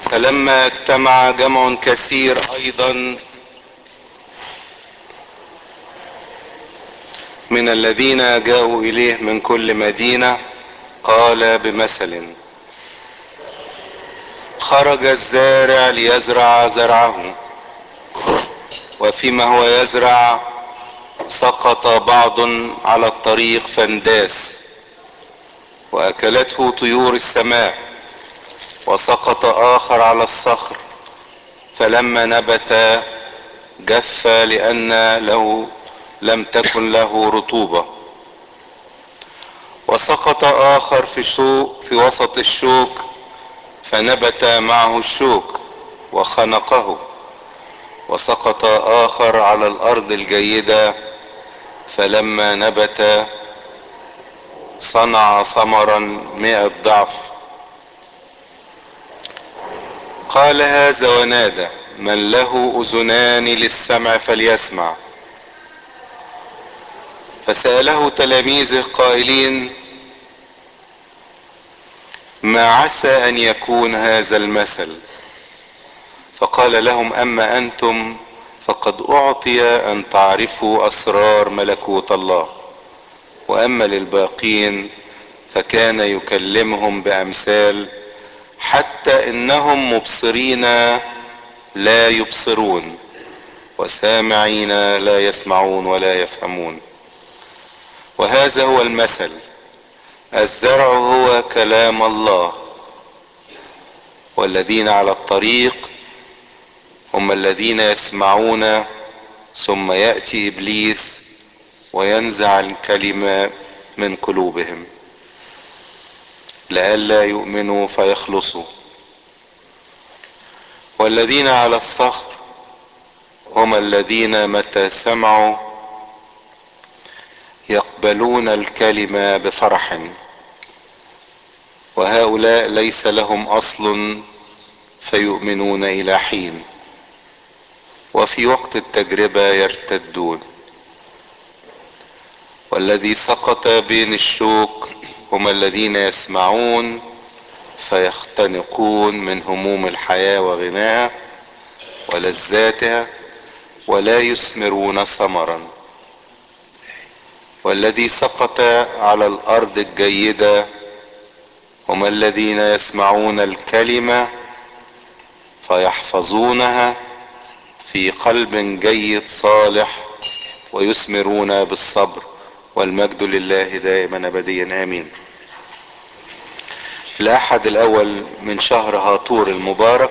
فلما اجتمع جمع كثير ايضا من الذين جاءوا اليه من كل مدينة قال بمثل خرج الزارع ليزرع زرعه وفيما هو يزرع سقط بعض على الطريق فانداس واكلته طيور السماء وسقط اخر على الصخر فلما نبت جف لان له لم تكن له رطوبة وسقط اخر في شوك في وسط الشوك فنبت معه الشوك وخنقه وسقط اخر على الارض الجيدة فلما نبت صنع ثمرا مئة ضعف قال هذا ونادى من له اذنان للسمع فليسمع فسأله تلاميذه قائلين ما عسى ان يكون هذا المثل فقال لهم اما انتم فقد اعطي ان تعرفوا اسرار ملكوت الله واما للباقين فكان يكلمهم بامثال حتى انهم مبصرين لا يبصرون وسامعين لا يسمعون ولا يفهمون وهذا هو المثل الزرع هو كلام الله والذين على الطريق هم الذين يسمعون ثم ياتي ابليس وينزع الكلمه من قلوبهم لئلا يؤمنوا فيخلصوا والذين على الصخر هم الذين متى سمعوا يقبلون الكلمة بفرح وهؤلاء ليس لهم اصل فيؤمنون الى حين وفي وقت التجربة يرتدون والذي سقط بين الشوك هم الذين يسمعون فيختنقون من هموم الحياة وغناها ولذاتها ولا يثمرون ثمرا والذي سقط على الارض الجيدة هم الذين يسمعون الكلمة فيحفظونها في قلب جيد صالح ويثمرون بالصبر والمجد لله دائما ابديا امين الاحد الاول من شهر هاطور المبارك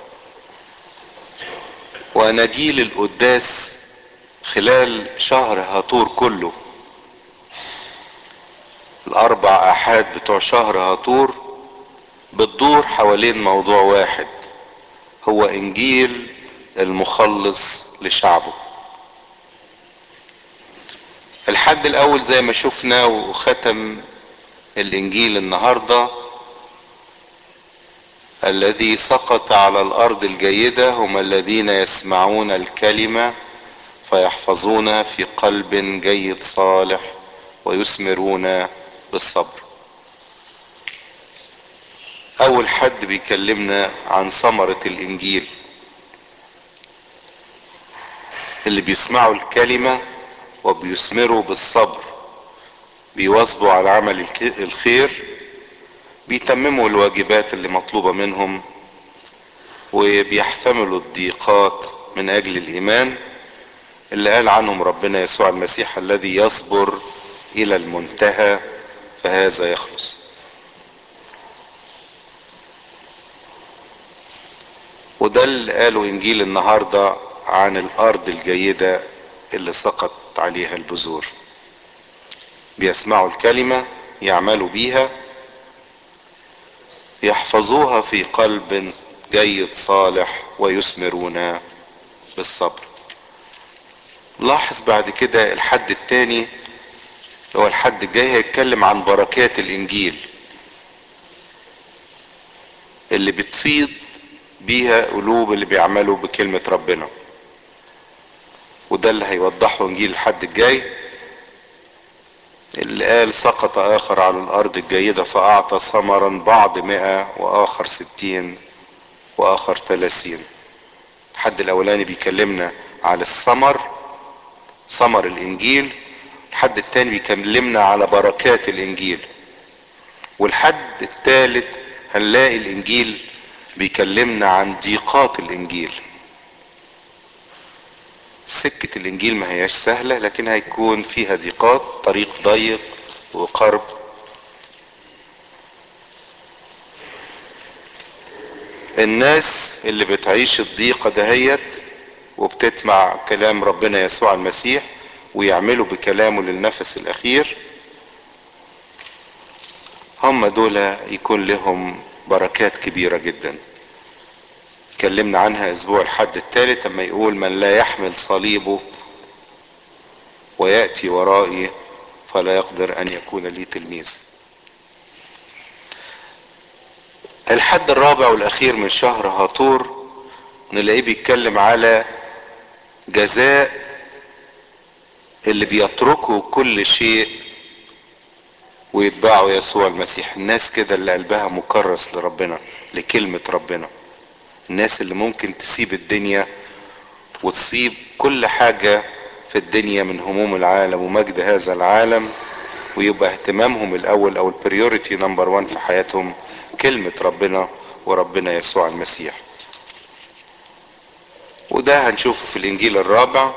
ونجيل القداس خلال شهر هاطور كله الاربع احاد بتوع شهر هاطور بتدور حوالين موضوع واحد هو انجيل المخلص لشعبه الحد الاول زي ما شفنا وختم الانجيل النهارده الذي سقط على الارض الجيده هم الذين يسمعون الكلمه فيحفظونها في قلب جيد صالح ويثمرون بالصبر اول حد بيكلمنا عن ثمره الانجيل اللي بيسمعوا الكلمه وبيثمروا بالصبر بيواظبوا على عمل الخير بيتمموا الواجبات اللي مطلوبة منهم وبيحتملوا الضيقات من اجل الايمان اللي قال عنهم ربنا يسوع المسيح الذي يصبر الى المنتهى فهذا يخلص وده اللي قاله انجيل النهاردة عن الارض الجيدة اللي سقط عليها البذور بيسمعوا الكلمة يعملوا بيها يحفظوها في قلب جيد صالح ويثمرون بالصبر لاحظ بعد كده الحد التاني هو الحد الجاي هيتكلم عن بركات الانجيل اللي بتفيض بيها قلوب اللي بيعملوا بكلمة ربنا وده اللي هيوضحه انجيل الحد الجاي اللي قال سقط اخر على الارض الجيدة فاعطى ثمرا بعض مئة واخر ستين واخر ثلاثين الحد الاولاني بيكلمنا على الثمر ثمر الانجيل الحد التاني بيكلمنا على بركات الانجيل والحد الثالث هنلاقي الانجيل بيكلمنا عن ضيقات الانجيل سكة الانجيل ما هياش سهلة لكن هيكون فيها ضيقات طريق ضيق وقرب الناس اللي بتعيش الضيقة دهيت وبتسمع كلام ربنا يسوع المسيح ويعملوا بكلامه للنفس الاخير هم دول يكون لهم بركات كبيرة جدا اتكلمنا عنها اسبوع الحد الثالث لما يقول من لا يحمل صليبه ويأتي ورائي فلا يقدر ان يكون لي تلميذ الحد الرابع والاخير من شهر هاتور نلاقيه بيتكلم على جزاء اللي بيتركوا كل شيء ويتبعوا يسوع المسيح الناس كده اللي قلبها مكرس لربنا لكلمة ربنا الناس اللي ممكن تسيب الدنيا وتسيب كل حاجة في الدنيا من هموم العالم ومجد هذا العالم ويبقى اهتمامهم الاول او البريوريتي نمبر وان في حياتهم كلمة ربنا وربنا يسوع المسيح وده هنشوفه في الانجيل الرابع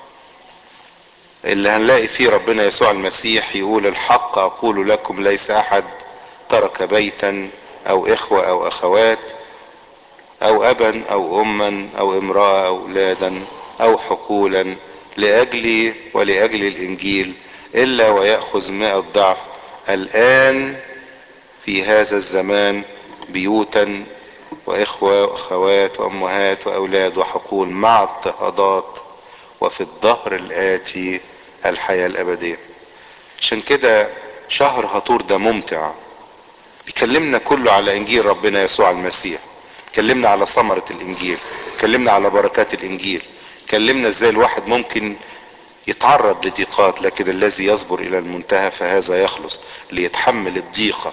اللي هنلاقي فيه ربنا يسوع المسيح يقول الحق اقول لكم ليس احد ترك بيتا او اخوة او اخوات او ابا او اما او امرأة او اولادا او حقولا لاجلي ولاجل الانجيل الا ويأخذ مئة ضعف الان في هذا الزمان بيوتا واخوة واخوات وامهات واولاد وحقول مع اضطهادات وفي الظهر الاتي الحياة الابدية عشان كده شهر هطور ده ممتع بيكلمنا كله على انجيل ربنا يسوع المسيح كلمنا على ثمرة الانجيل كلمنا على بركات الانجيل كلمنا ازاي الواحد ممكن يتعرض لضيقات لكن الذي يصبر الى المنتهى فهذا يخلص ليتحمل الضيقة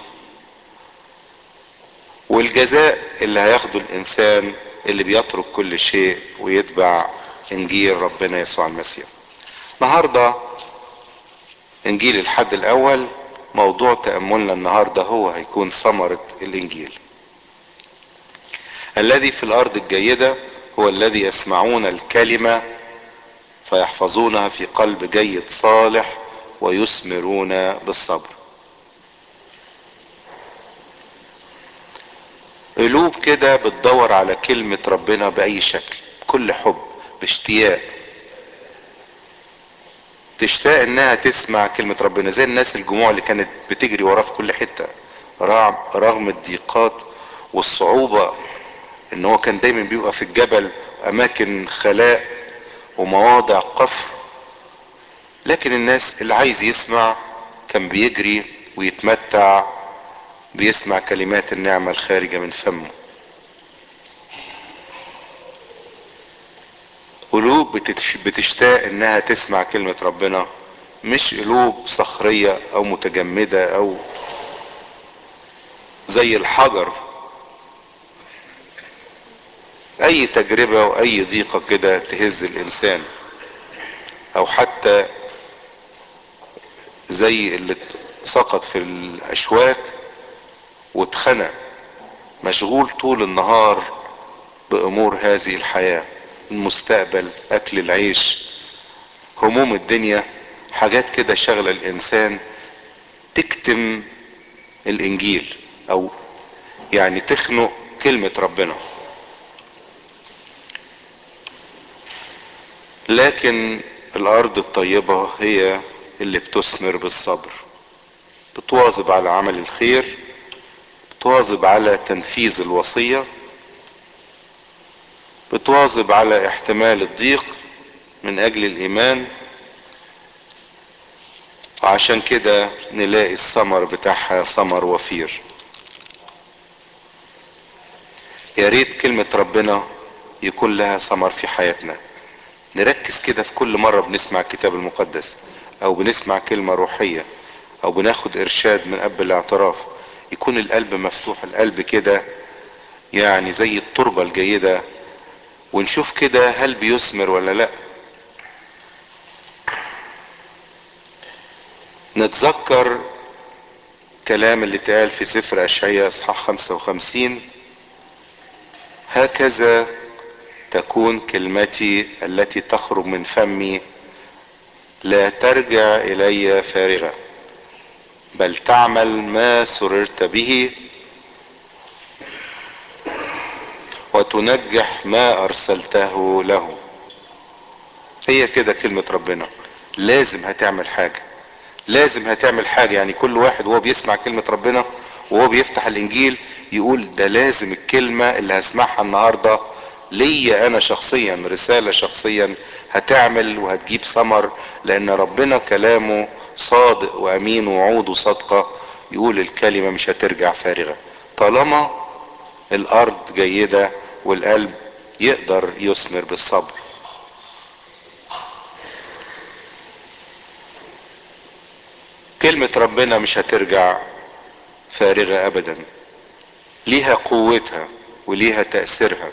والجزاء اللي هياخده الانسان اللي بيترك كل شيء ويتبع انجيل ربنا يسوع المسيح النهاردة انجيل الحد الاول موضوع تأملنا النهاردة هو هيكون ثمرة الانجيل الذي في الارض الجيدة هو الذي يسمعون الكلمة فيحفظونها في قلب جيد صالح ويثمرون بالصبر قلوب كده بتدور على كلمة ربنا بأي شكل كل حب باشتياق تشتاق انها تسمع كلمة ربنا زي الناس الجموع اللي كانت بتجري وراه في كل حتة رغم الضيقات والصعوبة ان هو كان دايما بيبقى في الجبل اماكن خلاء ومواضع قفر لكن الناس اللي عايز يسمع كان بيجري ويتمتع بيسمع كلمات النعمة الخارجة من فمه قلوب بتشتاق انها تسمع كلمة ربنا مش قلوب صخرية او متجمدة او زي الحجر اي تجربة واي ضيقة كده تهز الانسان او حتى زي اللي سقط في الاشواك واتخنق مشغول طول النهار بامور هذه الحياة المستقبل اكل العيش هموم الدنيا حاجات كده شغلة الانسان تكتم الانجيل او يعني تخنق كلمة ربنا لكن الارض الطيبة هي اللي بتثمر بالصبر بتواظب على عمل الخير بتواظب على تنفيذ الوصية بتواظب على احتمال الضيق من اجل الايمان وعشان كده نلاقي الثمر بتاعها ثمر وفير يا ريت كلمة ربنا يكون لها ثمر في حياتنا نركز كده في كل مرة بنسمع الكتاب المقدس او بنسمع كلمة روحية او بناخد ارشاد من اب الاعتراف يكون القلب مفتوح القلب كده يعني زي التربة الجيدة ونشوف كده هل بيثمر ولا لا نتذكر كلام اللي اتقال في سفر اشعياء اصحاح 55 هكذا تكون كلمتي التي تخرج من فمي لا ترجع الي فارغه بل تعمل ما سررت به وتنجح ما ارسلته له هي كده كلمة ربنا لازم هتعمل حاجة لازم هتعمل حاجة يعني كل واحد وهو بيسمع كلمة ربنا وهو بيفتح الانجيل يقول ده لازم الكلمة اللي هسمعها النهاردة ليا انا شخصيا رسالة شخصيا هتعمل وهتجيب ثمر لان ربنا كلامه صادق وامين ووعوده صادقة يقول الكلمة مش هترجع فارغة طالما الارض جيدة والقلب يقدر يثمر بالصبر كلمة ربنا مش هترجع فارغة ابدا ليها قوتها وليها تأثيرها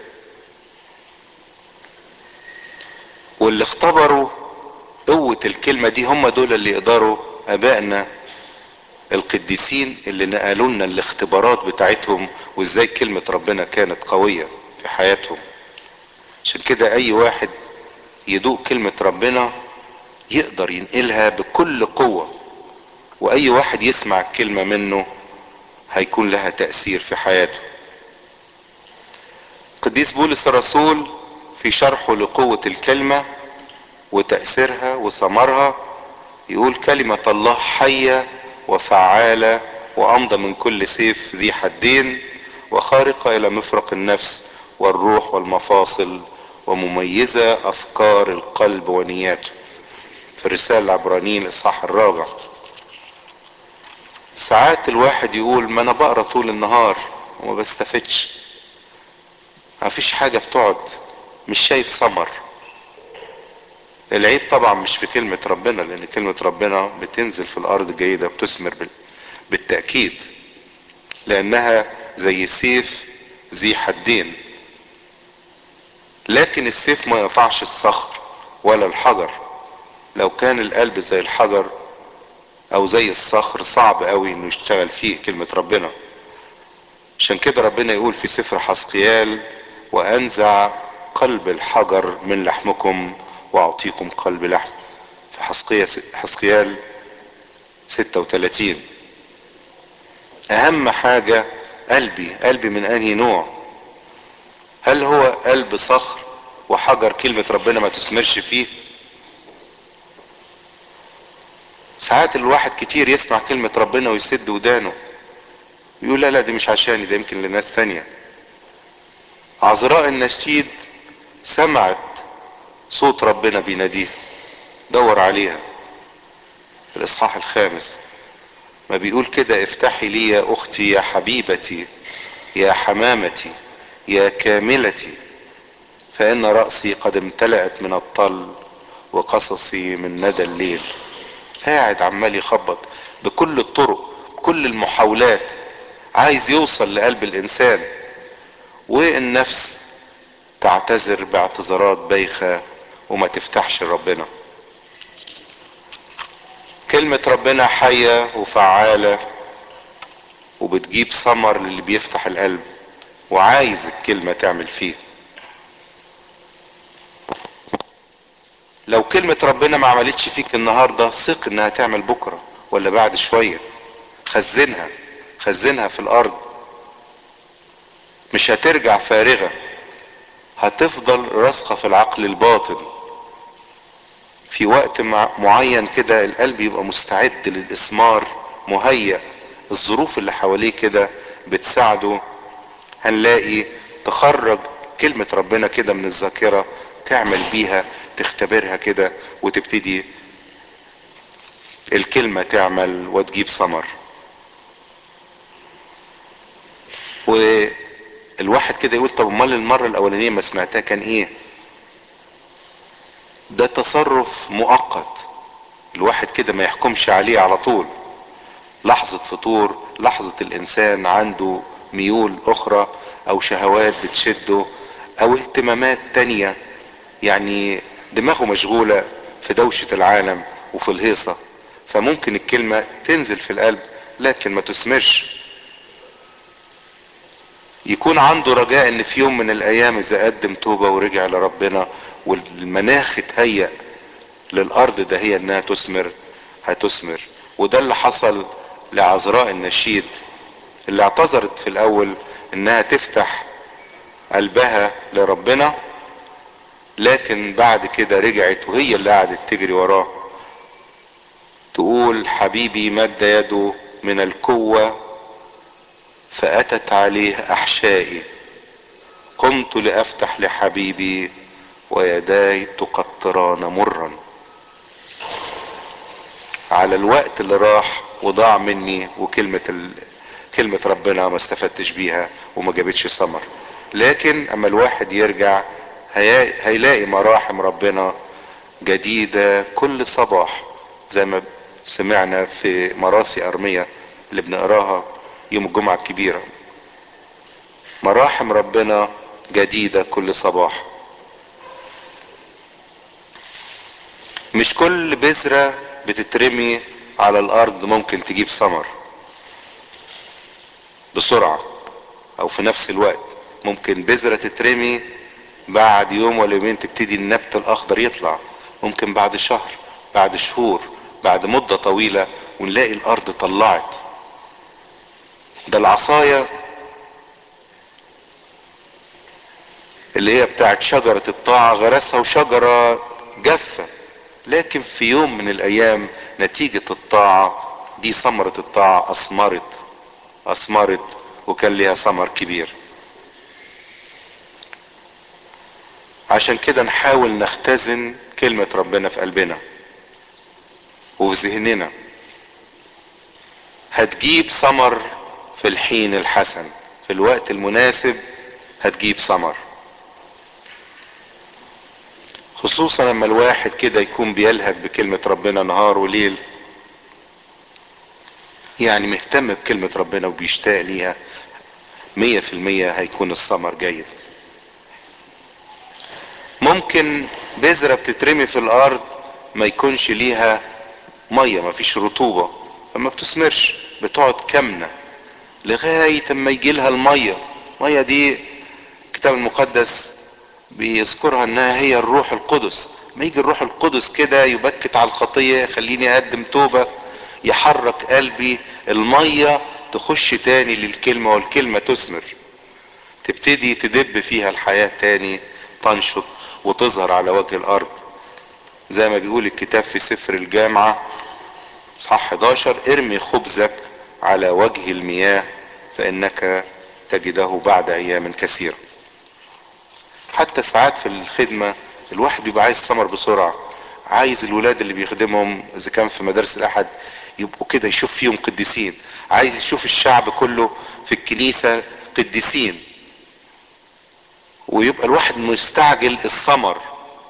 واللي اختبروا قوة الكلمة دي هم دول اللي يقدروا ابائنا القديسين اللي نقلوا لنا الاختبارات بتاعتهم وازاي كلمة ربنا كانت قوية في حياتهم عشان كده اي واحد يدوق كلمة ربنا يقدر ينقلها بكل قوة واي واحد يسمع الكلمة منه هيكون لها تأثير في حياته قديس بولس الرسول في شرحه لقوة الكلمة وتأثيرها وثمرها يقول كلمة الله حية وفعالة وأمضى من كل سيف ذي حدين وخارقة إلى مفرق النفس والروح والمفاصل ومميزة أفكار القلب ونياته في الرسالة العبرانيين الإصحاح الرابع ساعات الواحد يقول ما أنا بقرا طول النهار وما بستفدش ما فيش حاجة بتقعد مش شايف ثمر العيب طبعا مش في كلمة ربنا لان كلمة ربنا بتنزل في الارض جيدة بتثمر بالتأكيد لانها زي سيف ذي حدين لكن السيف ما يقطعش الصخر ولا الحجر لو كان القلب زي الحجر او زي الصخر صعب قوي انه يشتغل فيه كلمة ربنا عشان كده ربنا يقول في سفر حسقيال وانزع قلب الحجر من لحمكم واعطيكم قلب لحم في حسقية حسقيال 36 اهم حاجة قلبي قلبي من انهي نوع هل هو قلب صخر وحجر كلمة ربنا ما تثمرش فيه ساعات الواحد كتير يسمع كلمة ربنا ويسد ودانه يقول لا لا دي مش عشاني ده يمكن لناس تانية عذراء النشيد سمعت صوت ربنا بيناديها دور عليها في الاصحاح الخامس ما بيقول كده افتحي لي يا اختي يا حبيبتي يا حمامتي يا كاملتي فان رأسي قد امتلأت من الطل وقصصي من ندى الليل قاعد عمال يخبط بكل الطرق بكل المحاولات عايز يوصل لقلب الانسان والنفس تعتذر باعتذارات بايخة وما تفتحش ربنا كلمة ربنا حية وفعالة وبتجيب ثمر للي بيفتح القلب وعايز الكلمة تعمل فيه لو كلمة ربنا ما عملتش فيك النهاردة ثق انها تعمل بكرة ولا بعد شوية خزنها خزنها في الارض مش هترجع فارغة هتفضل راسخة في العقل الباطن في وقت معين كده القلب يبقى مستعد للإثمار مهيأ الظروف اللي حواليه كده بتساعده هنلاقي تخرج كلمة ربنا كده من الذاكرة تعمل بيها تختبرها كده وتبتدي الكلمة تعمل وتجيب ثمر والواحد كده يقول طب امال المرة الاولانية ما سمعتها كان ايه ده تصرف مؤقت الواحد كده ما يحكمش عليه على طول لحظة فطور لحظة الانسان عنده ميول اخرى او شهوات بتشده او اهتمامات تانية يعني دماغه مشغولة في دوشة العالم وفي الهيصة فممكن الكلمة تنزل في القلب لكن ما تثمرش يكون عنده رجاء ان في يوم من الايام اذا قدم توبة ورجع لربنا والمناخ اتهيأ للارض ده هي انها تثمر هتثمر وده اللي حصل لعذراء النشيد اللي اعتذرت في الاول انها تفتح قلبها لربنا لكن بعد كده رجعت وهي اللي قعدت تجري وراه تقول حبيبي مد يده من القوة فأتت عليه أحشائي قمت لأفتح لحبيبي ويداي تقطران مرا على الوقت اللي راح وضاع مني وكلمة ال... كلمة ربنا ما استفدتش بيها وما جابتش ثمر لكن اما الواحد يرجع هي... هيلاقي مراحم ربنا جديدة كل صباح زي ما سمعنا في مراسي ارمية اللي بنقراها يوم الجمعة الكبيرة مراحم ربنا جديدة كل صباح مش كل بذرة بتترمي على الارض ممكن تجيب ثمر بسرعة او في نفس الوقت ممكن بذرة تترمي بعد يوم ولا يومين تبتدي النبت الاخضر يطلع ممكن بعد شهر بعد شهور بعد مدة طويلة ونلاقي الارض طلعت ده العصاية اللي هي بتاعت شجرة الطاعة غرسها وشجرة جافة لكن في يوم من الايام نتيجة الطاعة دي ثمرة الطاعة اثمرت اثمرت وكان ليها ثمر كبير عشان كده نحاول نختزن كلمة ربنا في قلبنا وفي ذهننا هتجيب ثمر في الحين الحسن في الوقت المناسب هتجيب ثمر خصوصا لما الواحد كده يكون بيلهج بكلمة ربنا نهار وليل يعني مهتم بكلمة ربنا وبيشتاق ليها مية في المية هيكون الثمر جيد ممكن بذرة بتترمي في الارض ما يكونش ليها مية ما فيش رطوبة فما بتثمرش بتقعد كامنة لغاية اما يجي لها المية المية دي الكتاب المقدس بيذكرها انها هي الروح القدس ما يجي الروح القدس كده يبكت على الخطية يخليني اقدم توبة يحرك قلبي المية تخش تاني للكلمة والكلمة تثمر تبتدي تدب فيها الحياة تاني تنشط وتظهر على وجه الارض زي ما بيقول الكتاب في سفر الجامعة اصحاح 11 ارمي خبزك على وجه المياه فانك تجده بعد ايام كثيرة حتى ساعات في الخدمة الواحد بيبقى عايز ثمر بسرعة عايز الولاد اللي بيخدمهم اذا كان في مدارس الاحد يبقوا كده يشوف فيهم قديسين عايز يشوف الشعب كله في الكنيسة قديسين ويبقى الواحد مستعجل الثمر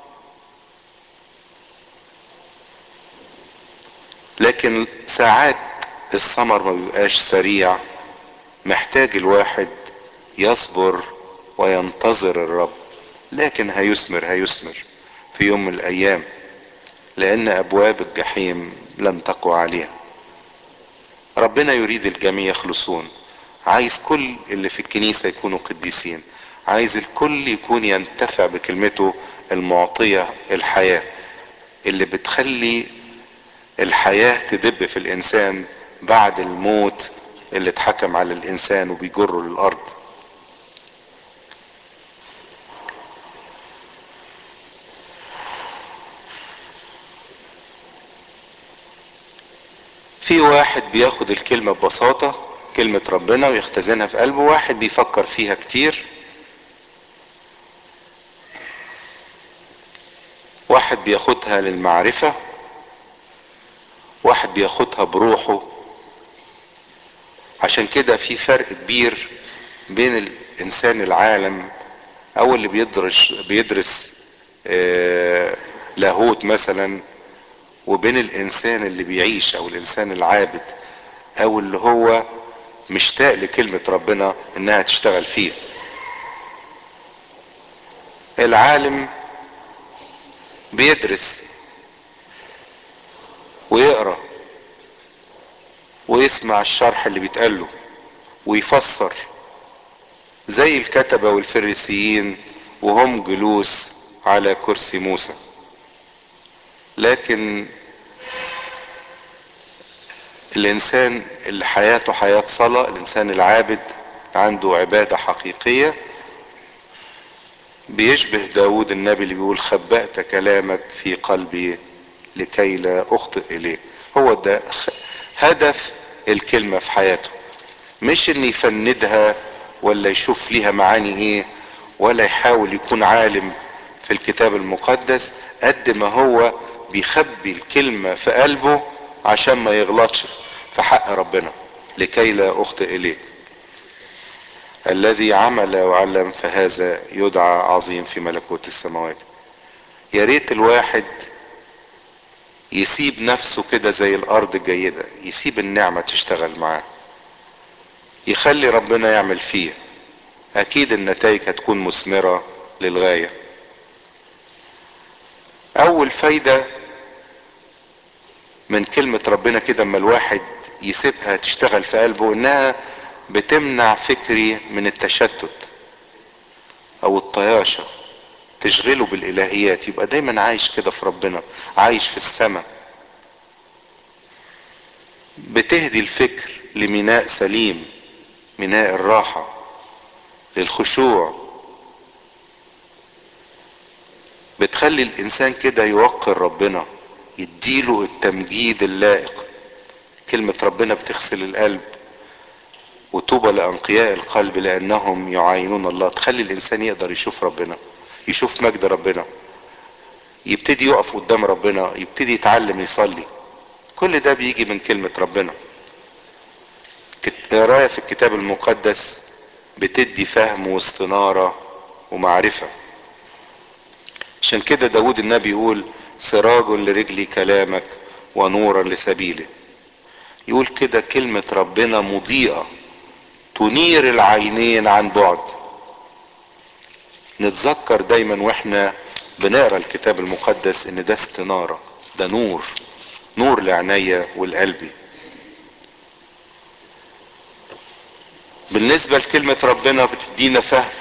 لكن ساعات الثمر ما بيبقاش سريع محتاج الواحد يصبر وينتظر الرب لكن هيثمر هيثمر في يوم من الايام لان ابواب الجحيم لن تقوى عليها ربنا يريد الجميع يخلصون عايز كل اللي في الكنيسة يكونوا قديسين عايز الكل يكون ينتفع بكلمته المعطية الحياة اللي بتخلي الحياة تدب في الانسان بعد الموت اللي اتحكم على الانسان وبيجره للارض في واحد بياخد الكلمة ببساطة كلمة ربنا ويختزنها في قلبه واحد بيفكر فيها كتير واحد بياخدها للمعرفة واحد بياخدها بروحه عشان كده في فرق كبير بين الانسان العالم او اللي بيدرس بيدرس آه لاهوت مثلا وبين الانسان اللي بيعيش او الانسان العابد او اللي هو مشتاق لكلمة ربنا انها تشتغل فيه العالم بيدرس ويقرا ويسمع الشرح اللي بيتقال له ويفسر زي الكتبة والفريسيين وهم جلوس على كرسي موسى لكن الانسان اللي حياته حياة صلاة الانسان العابد عنده عبادة حقيقية بيشبه داود النبي اللي بيقول خبأت كلامك في قلبي لكي لا اخطئ اليه هو ده هدف الكلمة في حياته مش ان يفندها ولا يشوف ليها معاني ايه ولا يحاول يكون عالم في الكتاب المقدس قد ما هو بيخبي الكلمة في قلبه عشان ما يغلطش في حق ربنا لكي لا اخطئ اليه الذي عمل وعلم فهذا يدعى عظيم في ملكوت السماوات يا ريت الواحد يسيب نفسه كده زي الارض الجيدة يسيب النعمة تشتغل معاه يخلي ربنا يعمل فيه اكيد النتائج هتكون مثمرة للغاية اول فايدة من كلمة ربنا كده اما الواحد يسيبها تشتغل في قلبه انها بتمنع فكري من التشتت او الطياشة تشغله بالالهيات يبقى دايما عايش كده في ربنا عايش في السماء بتهدي الفكر لميناء سليم ميناء الراحة للخشوع بتخلي الانسان كده يوقر ربنا يديله التمجيد اللائق كلمة ربنا بتغسل القلب وطوبى لأنقياء القلب لأنهم يعاينون الله تخلي الإنسان يقدر يشوف ربنا يشوف مجد ربنا يبتدي يقف قدام ربنا يبتدي يتعلم يصلي كل ده بيجي من كلمة ربنا قراية في الكتاب المقدس بتدي فهم واستنارة ومعرفة عشان كده داود النبي يقول سراج لرجلي كلامك ونورا لسبيلي يقول كده كلمة ربنا مضيئة تنير العينين عن بعد نتذكر دايما واحنا بنقرا الكتاب المقدس ان ده استنارة ده نور نور لعينيا والقلبي بالنسبة لكلمة ربنا بتدينا فهم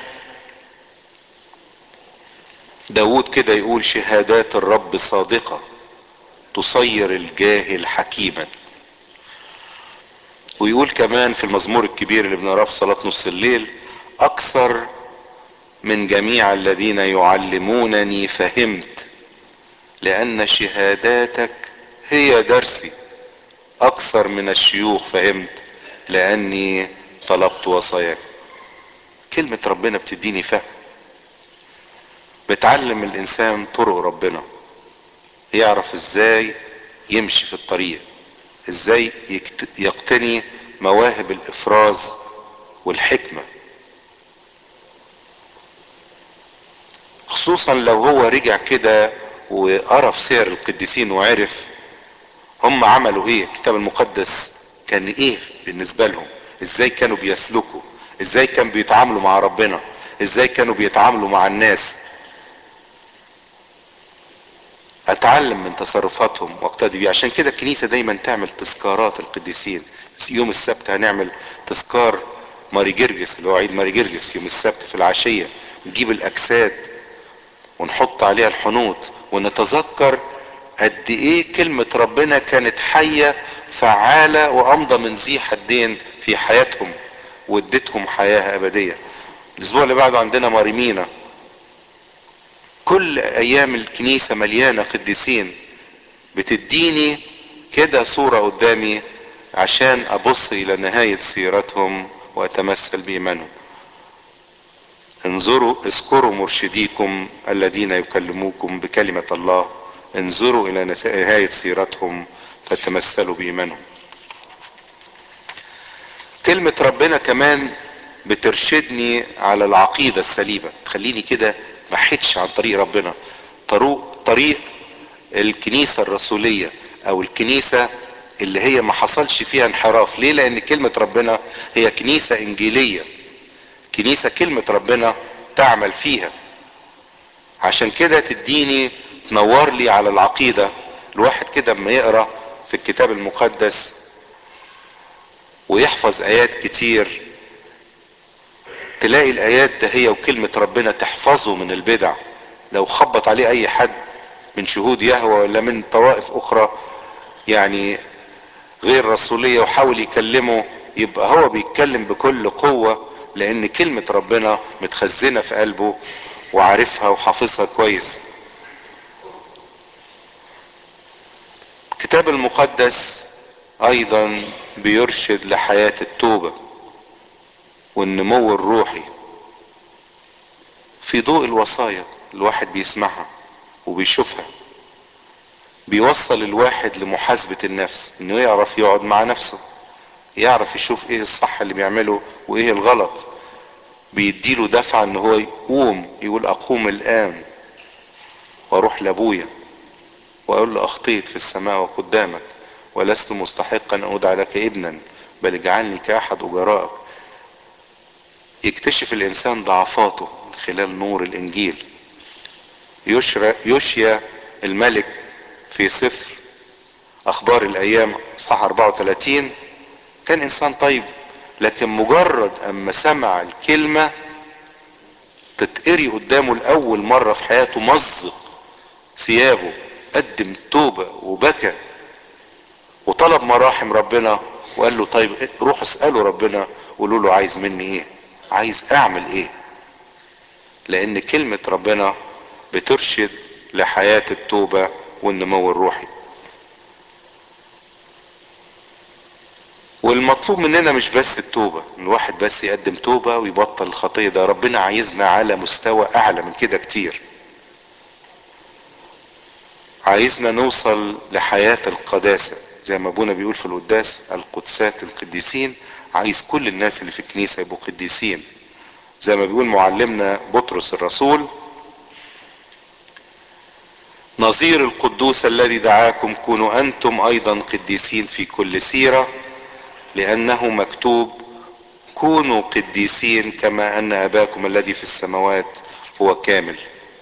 داود كده يقول شهادات الرب صادقة تصير الجاهل حكيما ويقول كمان في المزمور الكبير اللي بنقراه في صلاة نص الليل اكثر من جميع الذين يعلمونني فهمت لان شهاداتك هي درسي اكثر من الشيوخ فهمت لاني طلبت وصاياك كلمة ربنا بتديني فهم بتعلم الانسان طرق ربنا يعرف ازاي يمشي في الطريق ازاي يقتني مواهب الافراز والحكمة خصوصا لو هو رجع كده وقرا في سير القديسين وعرف هم عملوا ايه الكتاب المقدس كان ايه بالنسبة لهم ازاي كانوا بيسلكوا ازاي كانوا بيتعاملوا مع ربنا ازاي كانوا بيتعاملوا مع الناس اتعلم من تصرفاتهم واقتدي بيه عشان كده الكنيسة دايما تعمل تذكارات القديسين يوم السبت هنعمل تذكار ماري جرجس اللي هو عيد ماري جرجس يوم السبت في العشية نجيب الاجساد ونحط عليها الحنوط ونتذكر قد ايه كلمة ربنا كانت حية فعالة وامضى من ذي حدين في حياتهم وادتهم حياة ابدية الاسبوع اللي بعده عندنا ماريمينا كل ايام الكنيسة مليانة قديسين بتديني كده صورة قدامي عشان ابص الى نهاية سيرتهم واتمثل بايمانهم انظروا اذكروا مرشديكم الذين يكلموكم بكلمة الله انظروا الى نهاية سيرتهم فتمثلوا بايمانهم كلمة ربنا كمان بترشدني على العقيدة السليمة تخليني كده ما حدش عن طريق ربنا طريق طريق الكنيسة الرسولية او الكنيسة اللي هي ما حصلش فيها انحراف ليه لان كلمة ربنا هي كنيسة انجيلية كنيسة كلمة ربنا تعمل فيها عشان كده تديني تنور لي على العقيدة الواحد كده اما يقرأ في الكتاب المقدس ويحفظ ايات كتير تلاقي الايات ده هي وكلمة ربنا تحفظه من البدع لو خبط عليه اي حد من شهود يهوى ولا من طوائف اخرى يعني غير رسولية وحاول يكلمه يبقى هو بيتكلم بكل قوة لان كلمة ربنا متخزنة في قلبه وعارفها وحافظها كويس الكتاب المقدس ايضا بيرشد لحياة التوبة والنمو الروحي في ضوء الوصايا الواحد بيسمعها وبيشوفها بيوصل الواحد لمحاسبة النفس انه يعرف يقعد مع نفسه يعرف يشوف ايه الصح اللي بيعمله وايه الغلط بيديله دفعة ان هو يقوم يقول اقوم الان واروح لابويا واقول له اخطيت في السماء وقدامك ولست مستحقا ان ادعى لك ابنا بل اجعلني كاحد اجرائك يكتشف الانسان ضعفاته من خلال نور الانجيل يشيا الملك في سفر اخبار الايام اصحاح 34 كان انسان طيب لكن مجرد اما سمع الكلمة تتقري قدامه لاول مرة في حياته مزق ثيابه قدم توبة وبكى وطلب مراحم ربنا وقال له طيب روح اسأله ربنا قولوا له عايز مني ايه عايز اعمل ايه لان كلمة ربنا بترشد لحياة التوبة والنمو الروحي والمطلوب مننا مش بس التوبة ان الواحد بس يقدم توبة ويبطل الخطية ده ربنا عايزنا على مستوى اعلى من كده كتير عايزنا نوصل لحياة القداسة زي ما ابونا بيقول في القداس القدسات القديسين عايز كل الناس اللي في الكنيسة يبقوا قديسين زي ما بيقول معلمنا بطرس الرسول نظير القدوس الذي دعاكم كونوا انتم ايضا قديسين في كل سيرة لانه مكتوب كونوا قديسين كما ان اباكم الذي في السماوات هو كامل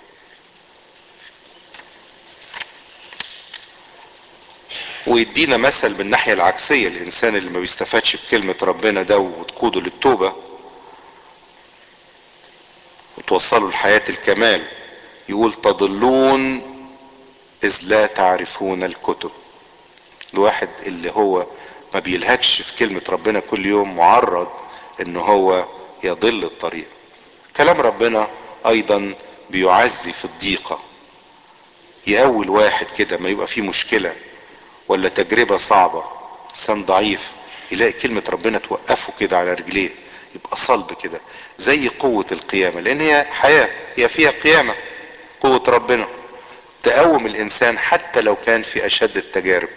ويدينا مثل من الناحية العكسية الانسان اللي ما بيستفادش بكلمة ربنا ده وتقوده للتوبة وتوصلوا لحياة الكمال يقول تضلون اذ لا تعرفون الكتب الواحد اللي هو ما بيلهكش في كلمة ربنا كل يوم معرض ان هو يضل الطريق كلام ربنا ايضا بيعزي في الضيقة يقوي الواحد كده ما يبقى فيه مشكلة ولا تجربة صعبة انسان ضعيف يلاقي كلمة ربنا توقفه كده على رجليه يبقى صلب كده زي قوة القيامة لان هي حياة هي فيها قيامة قوة ربنا تقوم الانسان حتى لو كان في اشد التجارب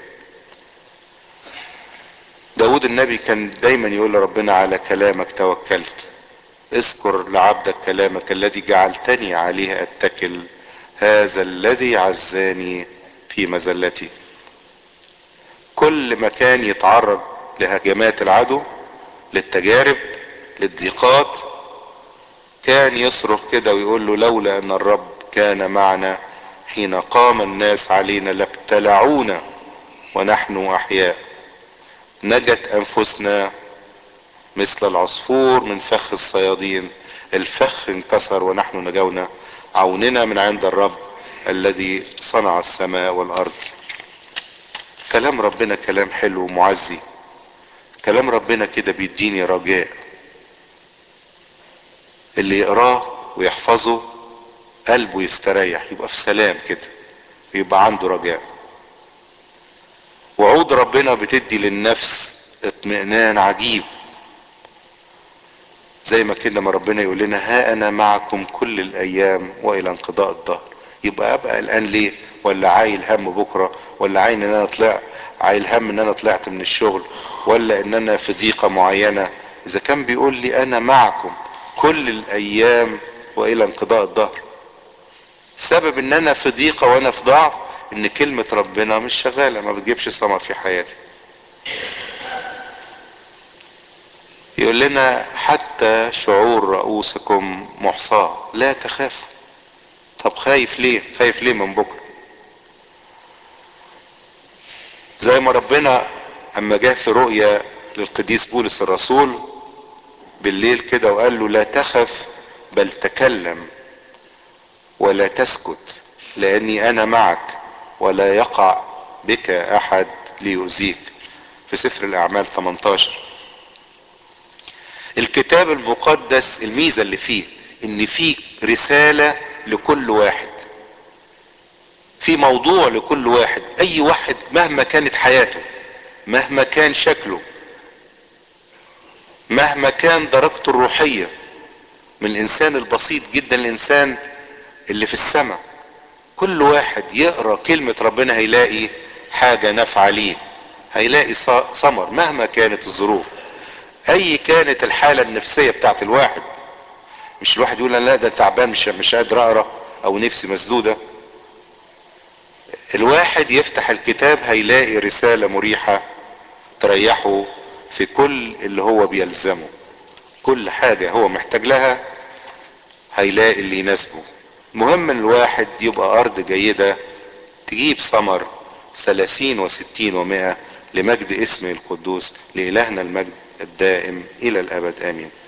داود النبي كان دايما يقول لربنا على كلامك توكلت اذكر لعبدك كلامك الذي جعلتني عليه اتكل هذا الذي عزاني في مزلتي كل ما كان يتعرض لهجمات العدو للتجارب للضيقات كان يصرخ كده ويقول له لولا ان الرب كان معنا حين قام الناس علينا لابتلعونا ونحن احياء نجت انفسنا مثل العصفور من فخ الصيادين الفخ انكسر ونحن نجونا عوننا من عند الرب الذي صنع السماء والارض كلام ربنا كلام حلو ومعزي كلام ربنا كده بيديني رجاء اللي يقراه ويحفظه قلبه يستريح يبقى في سلام كده يبقى عنده رجاء وعود ربنا بتدي للنفس اطمئنان عجيب زي ما كده ما ربنا يقول لنا ها انا معكم كل الايام والى انقضاء الدهر يبقى ابقى قلقان ليه ولا عايل هم بكره ولا عايل ان انا طلع عايل هم ان انا طلعت من الشغل ولا ان انا في ضيقه معينه اذا كان بيقول لي انا معكم كل الايام والى انقضاء الدهر سبب ان انا في ضيقه وانا في ضعف ان كلمه ربنا مش شغاله ما بتجيبش ثمر في حياتي يقول لنا حتى شعور رؤوسكم محصاة لا تخافوا طب خايف ليه خايف ليه من بكرة زي ما ربنا اما جه في رؤيا للقديس بولس الرسول بالليل كده وقال له لا تخف بل تكلم ولا تسكت لاني انا معك ولا يقع بك احد ليؤذيك في سفر الاعمال 18 الكتاب المقدس الميزة اللي فيه ان فيه رسالة لكل واحد في موضوع لكل واحد اي واحد مهما كانت حياته مهما كان شكله مهما كان درجته الروحية من الانسان البسيط جدا الانسان اللي في السماء كل واحد يقرا كلمة ربنا هيلاقي حاجة نافعة ليه هيلاقي ثمر مهما كانت الظروف اي كانت الحالة النفسية بتاعت الواحد مش الواحد يقول لا ده تعبان مش مش قادر اقرا او نفسي مسدودة الواحد يفتح الكتاب هيلاقي رسالة مريحة تريحه في كل اللي هو بيلزمه كل حاجة هو محتاج لها هيلاقي اللي يناسبه مهم ان الواحد يبقى ارض جيدة تجيب ثمر ثلاثين وستين ومائة لمجد اسمه القدوس لإلهنا المجد الدائم إلى الأبد آمين